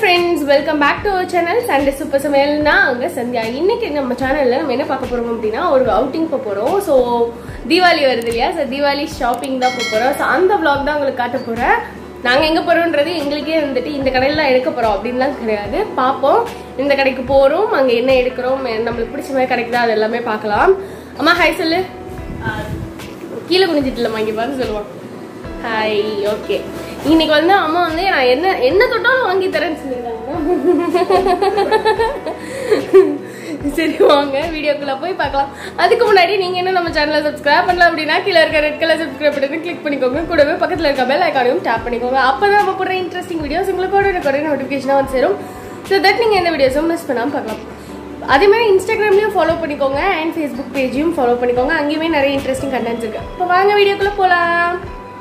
friends welcome back to our channel Sunday super சமையல் நான் அங்கே சந்தியா இன்னைக்கு நம்ம சேனலில் நம்ம என்ன பார்க்க போகிறோம் அப்படின்னா ஒரு அவுட்டிங் போக போகிறோம் ஸோ தீபாவளி வருது இல்லையா ஸோ தீபாவளி ஷாப்பிங் தான் போக போகிறோம் ஸோ அந்த vlog தான் உங்களுக்கு காட்ட போகிறேன் நாங்கள் எங்கே போகிறோன்றது எங்களுக்கே வந்துட்டு இந்த கடையில் தான் எடுக்க போகிறோம் அப்படின்லாம் கிடையாது பார்ப்போம் இந்த கடைக்கு போகிறோம் அங்கே என்ன எடுக்கிறோம் நம்மளுக்கு பிடிச்ச மாதிரி கிடைக்குதா அது எல்லாமே பார்க்கலாம் அம்மா ஹாய் சொல்லு கீழே குனிஞ்சிட்டு இல்லைம்மா இங்கே பார்த்து சொல்லுவான் ஹாய் ஓகே இன்னைக்கு வந்து அம்மா வந்து நான் என்ன என்ன தொட்டாலும் வாங்கி தரேன்னு சொல்லியிருக்காங்க சரி வாங்க வீடியோக்குள்ள போய் பார்க்கலாம் அதுக்கு முன்னாடி நீங்க என்ன நம்ம சேனலை சப்ஸ்கிரைப் பண்ணல அப்படின்னா கீழே இருக்க red colour subscribe button click பண்ணிக்கோங்க கூடவே பக்கத்துல இருக்க பெல் ஐக்கானையும் டேப் பண்ணிக்கோங்க அப்பதான் நம்ம போடுற இன்ட்ரெஸ்டிங் வீடியோஸ் உங்களுக்கு உடனே குறை நோட்டிஃபிகேஷனாக வந்து சேரும் ஸோ தட் நீங்க எந்த வீடியோஸும் மிஸ் பண்ணாம பார்க்கலாம் அதே மாதிரி இன்ஸ்டாகிராம்லயும் ஃபாலோ பண்ணிக்கோங்க அண்ட் ஃபேஸ்புக் பேஜையும் ஃபாலோ பண்ணிக்கோங்க அங்கேயுமே நிறைய இன்ட்ரெஸ்டிங் கண்டென்ட்ஸ் இருக்கு இப்போ வாங்க வீடியோக்குள்ள போலாம்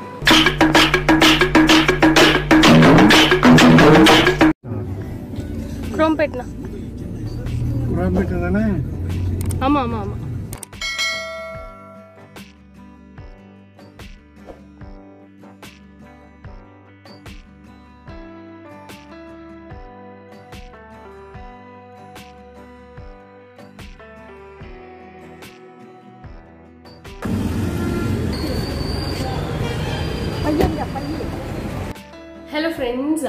குரோம்பேட்னா குராம்பேட்டை தானே ஆமா ஆமா ஆமா ஹலோ ஃப்ரெண்ட்ஸ்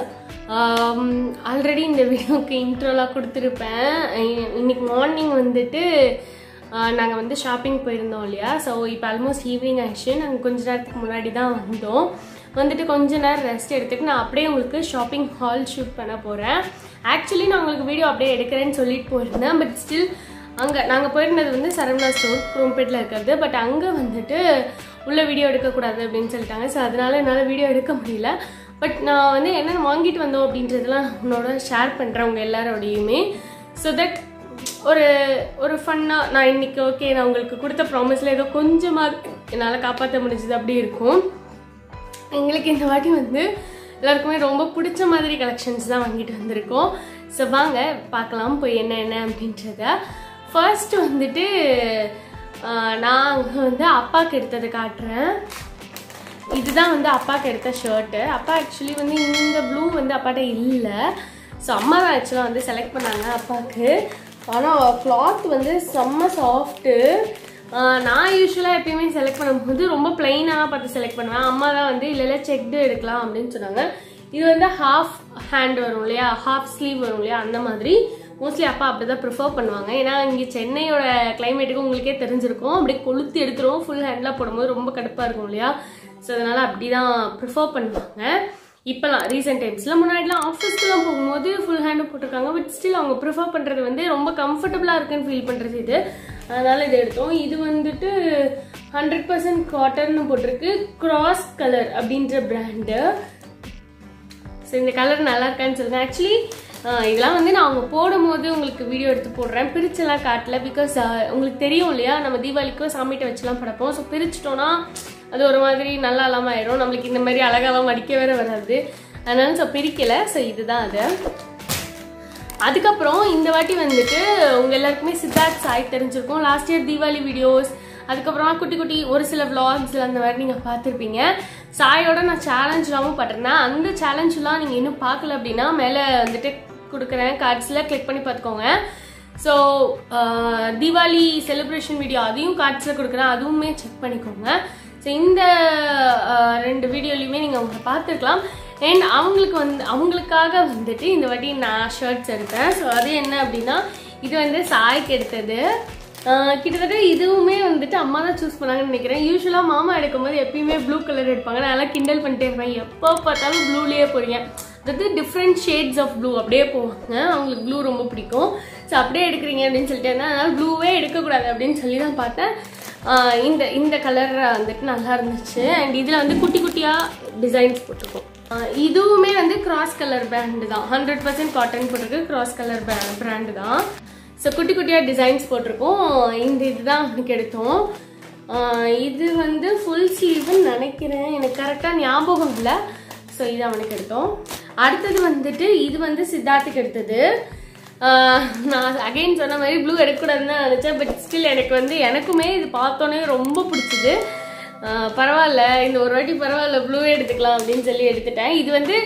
ஆல்ரெடி இந்த வீடியோக்கு இன்ட்ரோலாம் கொடுத்துருப்பேன் இ- இன்னைக்கு மார்னிங் வந்துட்டு நாங்கள் வந்து ஷாப்பிங் போயிருந்தோம் இல்லையா ஸோ இப்போ ஆல்மோஸ்ட் ஈவினிங் ஆயிடுச்சு நாங்கள் கொஞ்ச நேரத்துக்கு முன்னாடி தான் வந்தோம் வந்துட்டு கொஞ்ச நேரம் ரெஸ்ட் எடுத்துட்டு நான் அப்படியே உங்களுக்கு ஷாப்பிங் ஹால் ஷூட் பண்ண போகிறேன் ஆக்சுவலி நான் உங்களுக்கு வீடியோ அப்படியே எடுக்கிறேன்னு சொல்லிட்டு போயிருந்தேன் பட் ஸ்டில் அங்கே நாங்கள் போயிருந்தது வந்து சரவணா ஸ்டோர் குரோம்பேட்டில் இருக்கிறது பட் அங்கே வந்துட்டு உள்ள வீடியோ எடுக்கக்கூடாது அப்படின்னு சொல்லிட்டாங்க ஸோ அதனால என்னால் வீடியோ எடுக்க முடியல பட் நான் வந்து என்னென்ன வாங்கிட்டு வந்தோம் அப்படின்றதெல்லாம் உன்னோட ஷேர் பண்ணுறேன் உங்கள் எல்லாரோடையுமே ஸோ தட் ஒரு ஒரு ஃபன்னாக நான் இன்னைக்கு ஓகே நான் உங்களுக்கு கொடுத்த ப்ராமிஸில் ஏதோ கொஞ்சமாக என்னால் காப்பாற்ற முடிஞ்சது அப்படி இருக்கும் எங்களுக்கு இந்த வாட்டி வந்து எல்லாருக்குமே ரொம்ப பிடிச்ச மாதிரி கலெக்ஷன்ஸ் தான் வாங்கிட்டு வந்திருக்கோம் ஸோ வாங்க பார்க்கலாம் போய் என்ன என்ன அப்படின்றத ஃபர்ஸ்ட் வந்துட்டு ஆஹ், நான் அங்கே வந்து அப்பாவுக்கு எடுத்ததை காட்டுறேன் இதுதான் வந்து அப்பாவுக்கு எடுத்த ஷர்ட்டு அப்பா ஆக்சுவலி வந்து இந்த ப்ளூ வந்து அப்பாட்ட இல்லை ஸோ அம்மா தான் ஆக்சுவலாக வந்து செலக்ட் பண்ணாங்க அப்பாவுக்கு ஆனால் கிளாத் வந்து செம்ம சாஃப்ட்டு நான் யூஸ்வலாக எப்பயுமே செலக்ட் பண்ணும்போது ரொம்ப பிளைனாக பார்த்து செலக்ட் பண்ணுவேன் அம்மா தான் வந்து இல்லை இல்லை செக்டு எடுக்கலாம் அப்படின்னு சொன்னாங்க இது வந்து ஹாஃப் ஹேண்ட் வரும் இல்லையா ஹாஃப் ஸ்லீவ் வரும் இல்லையா அந்த மாதிரி மோஸ்ட்லி அப்பா அப்படி தான் ப்ரிஃபர் பண்ணுவாங்க ஏன்னா இங்கே சென்னையோட கிளைமேட்டுக்கு உங்களுக்கே தெரிஞ்சிருக்கும் அப்படியே கொளுத்தி எடுத்துருவோம் ஃபுல் ஹேண்டில் போடும்போது ரொம்ப கடுப்பாக இருக்கும் இல்லையா ஸோ அதனால் அப்படி தான் ப்ரிஃபர் பண்ணுவாங்க இப்போலாம் ரீசெண்ட் டைம்ஸில் முன்னாடிலாம் ஆஃபீஸ்க்குலாம் போகும்போது ஃபுல் ஹேண்டு போட்டிருக்காங்க பட் ஸ்டில் அவங்க ப்ரிஃபர் பண்ணுறது வந்து ரொம்ப கம்ஃபர்டபுளாக இருக்குன்னு ஃபீல் பண்ணுறது இது அதனால் இது எடுத்தோம் இது வந்துட்டு ஹண்ட்ரட் பர்சன்ட் காட்டன்னு போட்டிருக்கு கிராஸ் கலர் அப்படின்ற பிராண்டு ஸோ இந்த கலர் நல்லா இருக்கான்னு சொல்லுங்க ஆக்சுவலி இதெல்லாம் வந்து நான் அவங்க போடும்போது உங்களுக்கு வீடியோ எடுத்து போடுறேன் பிரிச்செல்லாம் காட்டல பிகாஸ் உங்களுக்கு தெரியும் இல்லையா நம்ம தீபாவளிக்கும் சாமிகிட்ட வச்சுலாம் படைப்போம் ஸோ பிரிச்சிட்டோம்னா அது ஒரு மாதிரி நல்லா இல்லாமல் ஆயிடும் நம்மளுக்கு இந்த மாதிரி அழகாலாம் மடிக்க வேற வராது அதனால ஸோ பிரிக்கலை ஸோ இதுதான் அது அதுக்கப்புறம் இந்த வாட்டி வந்துட்டு உங்க எல்லாருக்குமே சித்தார்த் சாய் தெரிஞ்சிருக்கும் லாஸ்ட் இயர் தீபாவளி வீடியோஸ் அதுக்கப்புறமா குட்டி குட்டி ஒரு சில vlogsல அந்த மாதிரி நீங்கள் பார்த்துருப்பீங்க சாயோட நான் சேலஞ்செலாமும் பட்டிருந்தேன் அந்த சேலஞ்செலாம் நீங்கள் இன்னும் பார்க்கல அப்படின்னா மேலே வந்துட்டு கொடுக்குறேன் கார்ட்ஸில் கிளிக் பண்ணி பார்த்துக்கோங்க ஸோ தீபாவளி செலிப்ரேஷன் வீடியோ அதையும் கார்ட்ஸில் கொடுக்குறேன் அதுவுமே செக் பண்ணிக்கோங்க ஸோ இந்த ஆஹ், ரெண்டு வீடியோலையுமே நீங்கள் அவங்க பார்த்துருக்கலாம் அண்ட் அவங்களுக்கு வந்து அவங்களுக்காக வந்துட்டு இந்த வாட்டி நான் ஷர்ட்ஸ் எடுத்தேன் ஸோ அது என்ன அப்படின்னா இது வந்து சாய்க்கு எடுத்தது ஆஹ், கிட்டத்தட்ட இதுவுமே வந்துட்டு அம்மா தான் சூஸ் பண்ணாங்கன்னு நினைக்கிறேன் யூஸ்வலாக மாமா எடுக்கும்போது எப்பயுமே ப்ளூ கலர் எடுப்பாங்க நான் எல்லாம் கிண்டல் பண்ணிட்டே இருப்பேன் எப்போ பார்த்தாலும் ப்ளூலேயே போறீங்க அதாவது டிஃப்ரெண்ட் ஷேட்ஸ் ஆஃப் ப்ளூ அப்படியே போவாங்க அவங்களுக்கு ப்ளூ ரொம்ப பிடிக்கும் ஸோ அப்படியே எடுக்கிறீங்க அப்படின்னு சொல்லிட்டு இருந்தேன் அதனால ப்ளூவே எடுக்கக்கூடாது அப்படின்னு சொல்லி தான் பார்த்தேன் ஆஹ் இந்த இந்த கலர் வந்துட்டு நல்லா இருந்துச்சு அண்ட் இதில் வந்து குட்டி குட்டியாக டிசைன்ஸ் போட்டிருக்கோம் ஆஹ் இதுவுமே வந்து கிராஸ் கலர் பிராண்டு தான் ஹண்ட்ரட் பர்சன்ட் காட்டன் போட்டிருக்கு கிராஸ் கலர் பிராண்டு தான் ஸோ குட்டி குட்டியாக டிசைன்ஸ் போட்டிருக்கோம் இந்த இதுதான் அவனுக்கு எடுத்தோம் ஆஹ் இது வந்து ஃபுல் ஸ்லீவ்னு நினைக்கிறேன் எனக்கு கரெக்டாக ஞாபகம் இல்லை ஸோ இது அவனுக்கு எடுத்தோம் அடுத்தது வந்துட்டு இது வந்து சித்தார்த்துக்கு எடுத்தது ஆஹ் நான் அகைன் சொன்ன மாதிரி ப்ளூ எடுக்கக்கூடாதுன்னு தான் நினச்சேன் பட் ஸ்டில் எனக்கு வந்து எனக்குமே இது பார்த்தோன்னே ரொம்ப பிடிச்சது ஆஹ் பரவாயில்ல இந்த ஒரு வாட்டி பரவாயில்ல ப்ளூவே எடுத்துக்கலாம் அப்படின்னு சொல்லி எடுத்துட்டேன் இது வந்து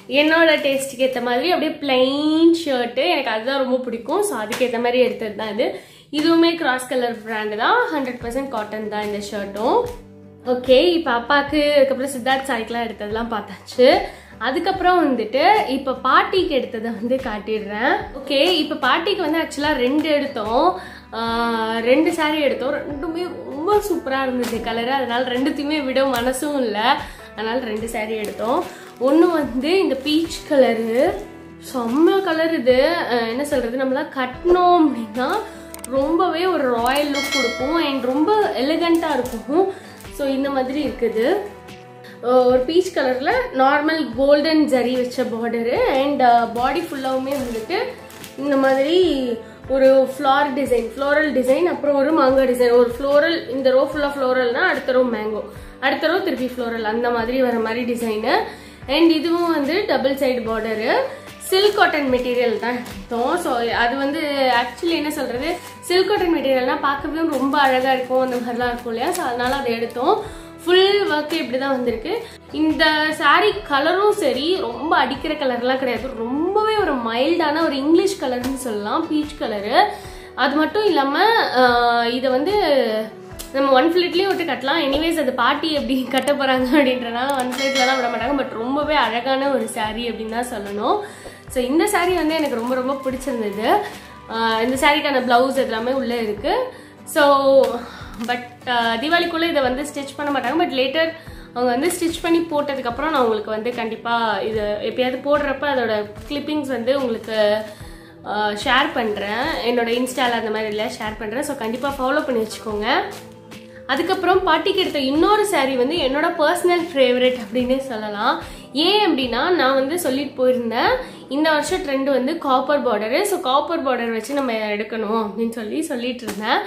என்னோட டேஸ்ட்டுக்கு ஏற்ற மாதிரி அப்படியே பிளெயின் ஷர்ட்டு எனக்கு அதுதான் ரொம்ப பிடிக்கும் ஸோ அதுக்கேற்ற மாதிரி எடுத்தது தான் இது இதுவுமே கிராஸ் கலர் பிராண்டு தான் ஹண்ட்ரட் பர்சன்ட் காட்டன் தான் இந்த ஷர்ட்டும் ஓகே இப்போ அப்பாவுக்கு அதுக்கப்புறம் சித்தார்த் சாய்க்கெலாம் எடுத்ததெல்லாம் பார்த்தாச்சு அதுக்கப்புறம் வந்துட்டு இப்போ பாட்டிக்கு எடுத்ததை வந்து காட்டிடுறேன் ஓகே இப்போ பாட்டிக்கு வந்து ஆக்சுவலாக ரெண்டு எடுத்தோம் ஆஹ் ரெண்டு saree எடுத்தோம் ரெண்டுமே ரொம்ப சூப்பராக இருந்தது கலரு அதனால ரெண்டுத்தையுமே விட மனசும் இல்லை அதனால ரெண்டு saree எடுத்தோம் ஒன்று வந்து இந்த பீச் கலரு செம்ம கலர் இது அஹ் என்ன சொல்கிறது நம்மளாம் கட்டினோம் அப்படின்னா ரொம்பவே ஒரு ராயல் லுக் கொடுக்கும் அண்ட் ரொம்ப எலிகண்ட்டாக இருக்கும் ஸோ இந்த மாதிரி இருக்குது அஹ் ஒரு பீச் கலரில் நார்மல் கோல்டன் ஜரி வச்ச பார்டரு அண்ட் பாடி ஃபுல்லாகவுமே வந்துட்டு இந்த மாதிரி ஒரு ஃப்ளார் டிசைன் ஃப்ளோரல் டிசைன் அப்புறம் ஒரு மாங்காய் டிசைன் ஒரு ஃப்ளோரல் இந்த ரோ ஃபுல்லாக ஃப்ளோரல்னா அடுத்த ரோ மேங்கோ அடுத்த ரோ திருப்பி ஃப்ளோரல் அந்த மாதிரி வர மாதிரி டிசைனு அண்ட் இதுவும் வந்து double side border silk cotton material தான் எடுத்தோம் ஸோ அது வந்து ஆக்சுவலி என்ன சொல்கிறது சில்க் காட்டன் மெட்டீரியல்னா பார்க்கவே ரொம்ப அழகாக இருக்கும் அந்த மாதிரிலாம் இருக்கும் இல்லையா ஸோ அதனால அதை எடுத்தோம் ஃபுல் ஒர்க்கு இப்படி தான் வந்திருக்கு இந்த saree கலரும் சரி ரொம்ப அடிக்கிற கலர்லாம் கிடையாது ரொம்பவே ஒரு மைல்டான ஒரு இங்கிலீஷ் கலர்னு சொல்லலாம் பீச் கலரு அது மட்டும் இல்லாமல் இதை வந்து நம்ம ஒன் ஃபிளிட்லேயே விட்டு கட்டலாம் எனிவேஸ் அது பாட்டி எப்படி கட்ட போகிறாங்க அப்படின்றனால ஒன் ஃபிளிட்லலாம் விட மாட்டாங்க பட் ரொம்பவே அழகான ஒரு saree அப்படின்னு தான் சொல்லணும் ஸோ இந்த saree வந்து எனக்கு ரொம்ப ரொம்ப பிடிச்சிருந்தது ஆஹ் இந்த சாரிக்கான ப்ளவுஸ் எல்லாமே உள்ளே இருக்குது ஸோ பட் தீபாவளிக்குள்ளே இதை வந்து ஸ்டிச் பண்ண மாட்டாங்க பட் லேட்டர் அவங்க வந்து ஸ்டிச் பண்ணி போட்டதுக்கப்புறம் நான் உங்களுக்கு வந்து கண்டிப்பாக இது எப்பயாவது போடுறப்ப அதோட கிளிப்பிங்ஸ் வந்து உங்களுக்கு ஷேர் பண்ணுறேன் என்னோட இன்ஸ்டால அந்த மாதிரி இல்லை ஷேர் பண்ணுறேன் ஸோ கண்டிப்பாக ஃபாலோ பண்ணி வச்சுக்கோங்க அதுக்கப்புறம் பாட்டிக்கு எடுத்த இன்னொரு saree வந்து என்னோட பர்சனல் ஃபேவரட் அப்படின்னே சொல்லலாம் ஏன் அப்படின்னா நான் வந்து சொல்லிட்டு போயிருந்தேன் இந்த வருஷம் ட்ரெண்ட் வந்து copper border so copper border வச்சு நம்ம எடுக்கணும் அப்படின்னு சொல்லி சொல்லிட்டு இருந்தேன்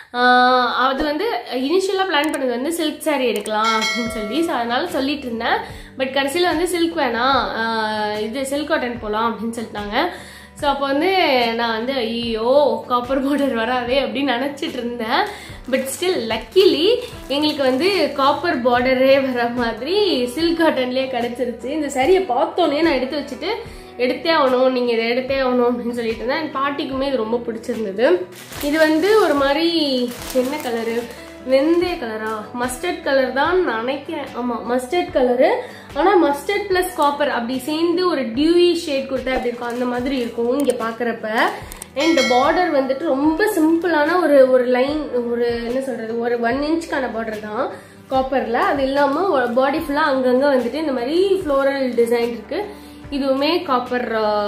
ஆஹ் அது வந்து இனிஷியலாக பிளான் பண்ணது வந்து சில்க் saree எடுக்கலாம் அப்படின்னு சொல்லி ஸோ அதனால சொல்லிட்டு இருந்தேன் பட் கடைசியில் வந்து சில்க் வேணாம் ஆஹ் இது சில்க் காட்டன் போகலாம் அப்படின்னு சொல்லிட்டாங்க ஸோ அப்போ வந்து நான் வந்து ஐயோ காப்பர் பார்டர் வராதே அப்படின்னு நினச்சிட்டு இருந்தேன் பட் ஸ்டில் லக்கிலி எங்களுக்கு வந்து காப்பர் பார்டரே வர மாதிரி சில்க் காட்டன்லேயே கிடச்சிருச்சு இந்த சரியை பார்த்தோன்னே நான் எடுத்து வச்சுட்டு எடுத்தே ஆகணும் நீங்கள் இதை எடுத்தே ஆகணும் அப்படின்னு சொல்லிட்டு இருந்தேன் என் பாட்டிக்குமே இது ரொம்ப பிடிச்சிருந்தது இது வந்து ஒரு மாதிரி என்ன கலரு வெந்தய கலரா மஸ்டர்ட் கலர் தான் நினைக்கிறேன் ஆமாம் மஸ்டர்ட் கலரு ஆனால் மஸ்டர்ட் ப்ளஸ் காப்பர் அப்படி சேர்ந்து ஒரு டியூவி ஷேட் கொடுத்தா அப்படி இருக்கும் அந்த மாதிரி இருக்கும் இங்கே பார்க்குறப்ப அண்ட் பார்டர் வந்துட்டு ரொம்ப சிம்பிளான ஒரு ஒரு லைன் ஒரு என்ன சொல்கிறது ஒரு ஒன் இன்ச்க்கான பார்டர் தான் காப்பரில் அது இல்லாமல் பாடி ஃபுல்லாக அங்கங்கே வந்துட்டு இந்த மாதிரி ஃப்ளோரல் டிசைன் இருக்குது இதுவுமே காப்பர்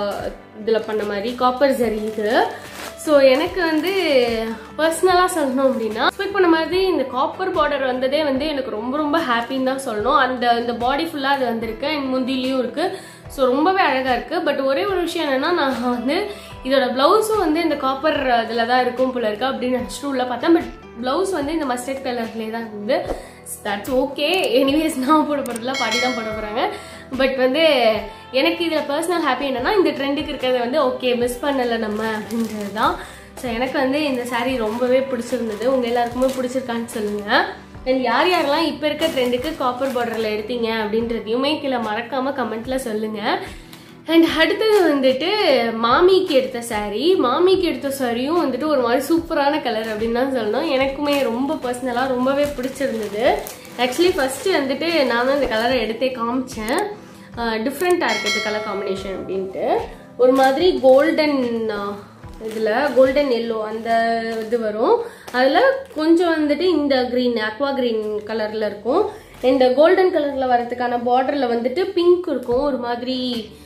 இதில் பண்ண மாதிரி காப்பர் ஜரி இது ஸோ எனக்கு வந்து பர்சனலாக சொல்லணும் அப்படின்னா எக்ஸ்பெக்ட் பண்ண மாதிரி இந்த காப்பர் பார்டர் வந்ததே வந்து எனக்கு ரொம்ப ரொம்ப ஹாப்பின்னு தான் சொல்லணும் அந்த இந்த பாடி ஃபுல்லாக அது வந்திருக்கு அண்ட் முந்திலையும் இருக்குது ஸோ ரொம்பவே அழகாக இருக்குது பட் ஒரே ஒரு விஷயம் என்னென்னா நான் வந்து இதோட ப்ளவுஸும் வந்து இந்த காப்பர் இதில் தான் இருக்கும் போல இருக்கு அப்படின்னு நினச்சிட்டு உள்ள பார்த்தேன் பட் ப்ளவுஸ் வந்து இந்த மஸ்டர்ட் கலர்லேயே தான் இருந்து தட்ஸ் ஓகே எனிவேஸ் நான் போட போகிறதுல பாட்டி தான் போட போகிறாங்க பட் வந்து எனக்கு இதில் பர்சனல் ஹாப்பி என்னன்னா இந்த ட்ரெண்டுக்கு இருக்கிறத வந்து ஓகே மிஸ் பண்ணலை நம்ம அப்படின்றது தான் ஸோ எனக்கு வந்து இந்த saree ரொம்பவே பிடிச்சிருந்தது உங்கள் எல்லாருக்குமே பிடிச்சிருக்கான்னு சொல்லுங்கள் அண்ட் யார் யாரெல்லாம் இப்போ இருக்க ட்ரெண்டுக்கு காப்பர் பார்டரில் எடுத்தீங்க அப்படின்றதையுமே கீழே மறக்காமல் கமெண்ட்டில் சொல்லுங்கள் அண்ட் அடுத்தது வந்துட்டு மாமிக்கு எடுத்த saree மாமிக்கு எடுத்த சாரியும் வந்துட்டு ஒரு மாதிரி சூப்பரான கலர் அப்படின்னு தான் சொல்லணும் எனக்குமே ரொம்ப பர்சனலாக ரொம்பவே பிடிச்சிருந்தது ஆக்சுவலி ஃபஸ்ட்டு வந்துட்டு நான் தான் இந்த கலரை எடுத்தே காமிச்சேன் டிஃப்ரெண்ட்டாக இருக்குது கலர் காம்பினேஷன் அப்படின்ட்டு ஒரு மாதிரி கோல்டன் இதில் கோல்டன் எல்லோ அந்த இது வரும் அதில் கொஞ்சம் வந்துட்டு இந்த க்ரீன் அக்வா க்ரீன் கலரில் இருக்கும் இந்த கோல்டன் கலரில் வரதுக்கான பார்டரில் வந்துட்டு பிங்க் இருக்கும் ஒரு மாதிரி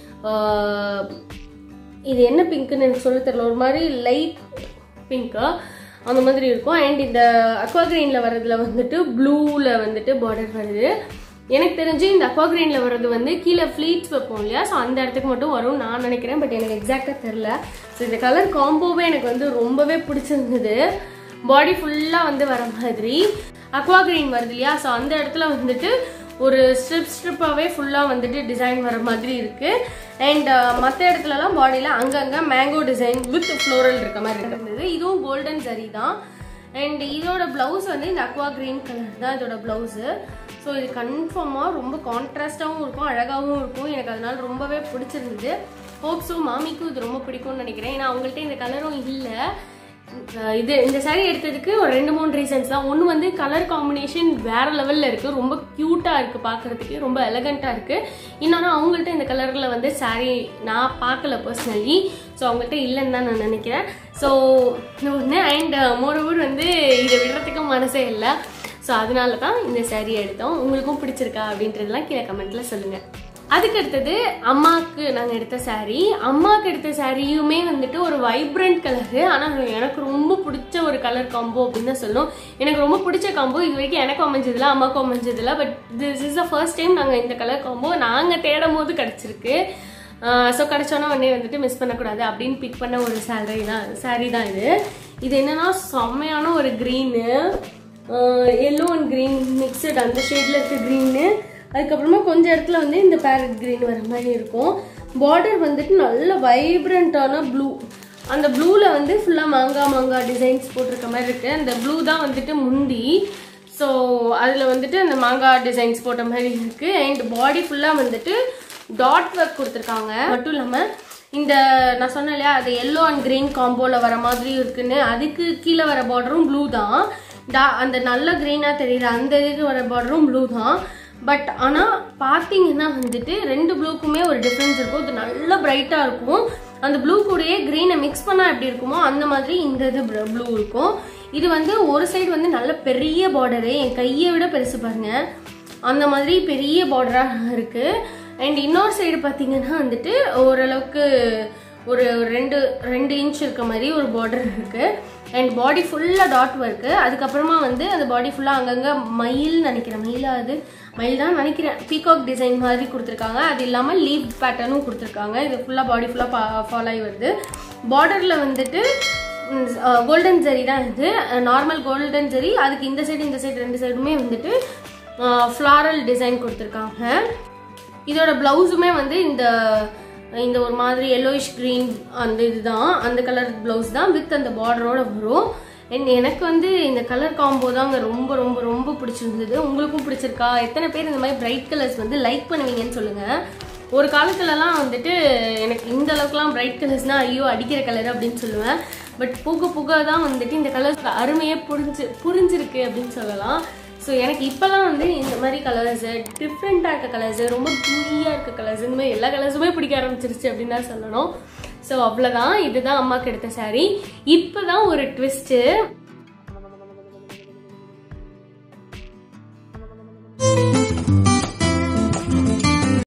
ஆஹ், இது என்ன பிங்க்குன்னு எனக்கு சொல்ல தெரியல ஒரு மாதிரி லைட் பிங்க்கா அந்த மாதிரி இருக்கும் அண்ட் இந்த அக்வா கிரீனில் வர்றதுல வந்துட்டு ப்ளூவில் வந்துட்டு பார்டர் வருது எனக்கு தெரிஞ்சு இந்த அக்வா கிரீனில் வர்றது வந்து கீழே ஃப்ளீட்ஸ் வைப்போம் இல்லையா ஸோ அந்த இடத்துக்கு மட்டும் வரும் நான் நினைக்கிறேன் பட் எனக்கு எக்ஸாக்டாக தெரில ஸோ இந்த கலர் காம்போவே எனக்கு வந்து ரொம்பவே பிடிச்சிருந்தது பாடி ஃபுல்லாக வந்து வர மாதிரி அக்வா கிரீன் வருது இல்லையா ஸோ அந்த இடத்துல வந்துட்டு ஒரு ஸ்ட்ரிப் ஸ்ட்ரிப்பாகவே ஃபுல்லாக வந்துட்டு டிசைன் வர மாதிரி இருக்குது அண்ட் மற்ற இடத்துலலாம் பாடியில் அங்கங்கே மேங்கோ டிசைன் வித் ஃப்ளோரல் இருக்க மாதிரி இருந்தது இதுவும் கோல்டன் சரி தான் அண்ட் இதோட ப்ளவுஸ் வந்து இந்த அக்வா கிரீன் கலர் தான் இதோட ப்ளவுஸு ஸோ இது கன்ஃபார்மாக ரொம்ப கான்ட்ராஸ்டாகவும் இருக்கும் அழகாகவும் இருக்கும் எனக்கு அதனால ரொம்பவே பிடிச்சிருந்தது ஹோப்ஸும் மாமிக்கும் இது ரொம்ப பிடிக்கும்னு நினைக்கிறேன் ஏன்னா அவங்கள்ட்ட இந்த கலரும் இல்லை அஹ் இது இந்த saree எடுத்ததுக்கு ஒரு ரெண்டு மூணு ரீசன்ஸ் தான் ஒன்று வந்து கலர் காம்பினேஷன் வேற லெவலில் இருக்குது ரொம்ப க்யூட்டாக இருக்குது பார்க்குறதுக்கு ரொம்ப எலகண்ட்டாக இருக்குது இன்னொன்று அவங்கள்ட்ட இந்த கலரில் வந்து saree நான் பார்க்கல பர்சனலி ஸோ அவங்கள்ட்ட இல்லைன்னு தான் நான் நினைக்கிறேன் ஸோ ஒன்று அண்ட் மோரோவர் வந்து இதை விடுறதுக்கு மனசே இல்லை ஸோ அதனால தான் இந்த saree எடுத்தோம் உங்களுக்கும் பிடிச்சிருக்கா அப்படின்றதெல்லாம் கீழே கமெண்ட்டில் சொல்லுங்கள் அதுக்கு அடுத்தது அம்மாவுக்கு நாங்கள் எடுத்த saree அம்மாவுக்கு எடுத்த சாரியுமே வந்துட்டு ஒரு வைப்ரண்ட் கலரு ஆனால் எனக்கு ரொம்ப பிடிச்ச ஒரு கலர் காம்போ அப்படின்னு தான் சொல்லணும் எனக்கு ரொம்ப பிடிச்ச காம்போ இது வரைக்கும் எனக்கும் அமைஞ்சதில்ல அம்மாவுக்கும் அமைஞ்சதில்ல but this is the first time நாங்கள் இந்த கலர் காம்போ நாங்கள் தேடும் போது கிடச்சிருக்கு ஸோ கிடச்சோன்னா உடனே வந்துட்டு மிஸ் பண்ணக்கூடாது அப்படின்னு பிக் பண்ண ஒரு சேலரி தான் saree தான் இது இது என்னன்னா செம்மையான ஒரு green yellow and green mixed அந்த ஷேடில் இருக்க க்ரீனு அதுக்கப்புறமா கொஞ்சம் இடத்துல வந்து இந்த பேரட் க்ரீன் வர மாதிரி இருக்கும் பார்டர் வந்துட்டு நல்ல வைப்ரண்ட்டான ப்ளூ அந்த ப்ளூவில் வந்து ஃபுல்லாக மாங்காய் மாங்காய் டிசைன்ஸ் போட்டிருக்க மாதிரி இருக்குது அந்த ப்ளூ தான் வந்துட்டு முந்தி ஸோ அதில் வந்துட்டு அந்த மாங்காய் டிசைன்ஸ் போட்ட மாதிரி இருக்குது அண்ட் பாடி ஃபுல்லாக வந்துட்டு டாட் ஒர்க் கொடுத்துருக்காங்க மட்டும் இல்லாமல் இந்த நான் சொன்னேன் இல்லையா அது எல்லோ அண்ட் கிரீன் காம்போவில் வர மாதிரி இருக்குன்னு அதுக்கு கீழே வர பார்டரும் ப்ளூ தான் டா அந்த நல்ல க்ரீனாக தெரியுற அந்த இதுக்கு வர பார்டரும் ப்ளூ தான் பட் ஆனால் பார்த்தீங்கன்னா வந்துட்டு ரெண்டு ப்ளூக்குமே ஒரு டிஃப்ரென்ஸ் இருக்கும் இது நல்ல பிரைட்டாக இருக்கும் அந்த ப்ளூ கூடயே க்ரீனை மிக்ஸ் பண்ணால் எப்படி இருக்குமோ அந்த மாதிரி இந்த இது ப்ளூ இருக்கும் இது வந்து ஒரு சைடு வந்து நல்ல பெரிய பார்டரு என் கையை விட பெருசு பாருங்க அந்த மாதிரி பெரிய பார்டராக இருக்குது அண்ட் இன்னொரு சைடு பார்த்தீங்கன்னா வந்துட்டு ஓரளவுக்கு ஒரு ரெண்டு ரெண்டு இன்ச் இருக்க மாதிரி ஒரு பார்டர் இருக்குது அண்ட் பாடி ஃபுல்லாக டாட் ஒர்க்கு அதுக்கப்புறமா வந்து அந்த பாடி ஃபுல்லாக அங்கங்கே மயில் நினைக்கிறேன் மயிலா அது மயில் தான் நினைக்கிறேன் பீகாக் டிசைன் மாதிரி கொடுத்துருக்காங்க அது இல்லாமல் லீவ் பேட்டர்னும் கொடுத்துருக்காங்க இது ஃபுல்லாக பாடி ஃபுல்லாக ஃபாலோ ஆகி வருது பார்டரில் வந்துட்டு கோல்டன் ஜரி தான் இது நார்மல் கோல்டன் ஜரி அதுக்கு இந்த சைடு இந்த சைடு ரெண்டு சைடுமே வந்துட்டு ஃப்ளாரல் டிசைன் கொடுத்துருக்காங்க இதோட ப்ளவுஸுமே வந்து இந்த இந்த ஒரு மாதிரி எல்லோயிஷ் க்ரீன் அந்த இதுதான் அந்த கலர் ப்ளவுஸ் தான் வித் அந்த பார்டரோட வரும் அண்ட் எனக்கு வந்து இந்த கலர் காம்போ தாங்க ரொம்ப ரொம்ப ரொம்ப பிடிச்சிருந்தது உங்களுக்கும் பிடிச்சிருக்கா எத்தனை பேர் இந்த மாதிரி பிரைட் கலர்ஸ் வந்து லைக் பண்ணுவீங்கன்னு சொல்லுங்கள் ஒரு காலத்துலலாம் வந்துட்டு எனக்கு இந்த அளவுக்குலாம் பிரைட் கலர்ஸ்னால் ஐயோ அடிக்கிற கலர் அப்படின்னு சொல்லுவேன் பட் புக புக தான் வந்துட்டு இந்த கலர்ஸ் அருமையே புரிஞ்சு புரிஞ்சிருக்கு அப்படின்னு சொல்லலாம் ஸோ எனக்கு இப்போல்லாம் வந்து இந்த மாதிரி கலர்ஸு டிஃப்ரெண்ட்டாக இருக்க கலர்ஸு ரொம்ப தூயாக இருக்க கலர்ஸ் இந்த மாதிரி எல்லா கலர்ஸுமே பிடிக்க ஆரம்பிச்சிருச்சு அப்படின்னு தான் சொல்லணும் ஸோ அவ்வளோதான் இதுதான் அம்மாவுக்கு எடுத்த saree இப்போ தான் ஒரு ட்விஸ்ட்டு